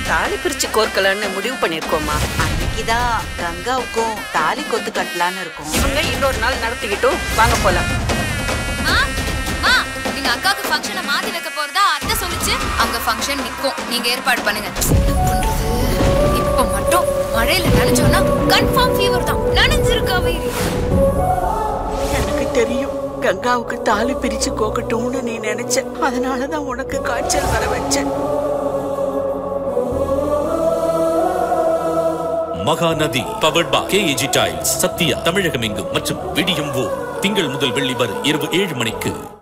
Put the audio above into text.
தாலி பிரிச்சு கோர்க்கலன்னு முடிவு பண்ணிருக்கோமா அன்னைக்குதான் கங்காவுக்கும் தாலி கொத்து கட்டலான்னு இருக்கோம் இவங்க இன்னொரு நாள் நடத்திக்கிட்டும் வாங்க போலாம் ஆ மா நீங்க அக்காக்கு ஃபங்க்ஷனை மாத்தி வைக்க போறதா அத்தை சொல்லுச்சு அங்க ஃபங்க்ஷன் நிக்கும் நீங்க ஏற்பாடு பண்ணுங்க என்ன பண்றது இப்ப மட்டும் மழையில நனைஞ்சோம்னா கன்ஃபார்ம் ஃபீவர் தான் நனைஞ்சிருக்கா வயிறு எனக்கு தெரியும் கங்காவுக்கு தாலி பிரிச்சு கோக்கட்டும்னு நீ நினைச்ச அதனாலதான் உனக்கு காய்ச்சல் வர வச்சேன் Mahanadi powered by KAG tiles Sathya Tamilagam எங்கும் மற்றும் விடியும் ஓ திங்கள் முதல் வெள்ளி வரை இரவு ஏழு மணிக்கு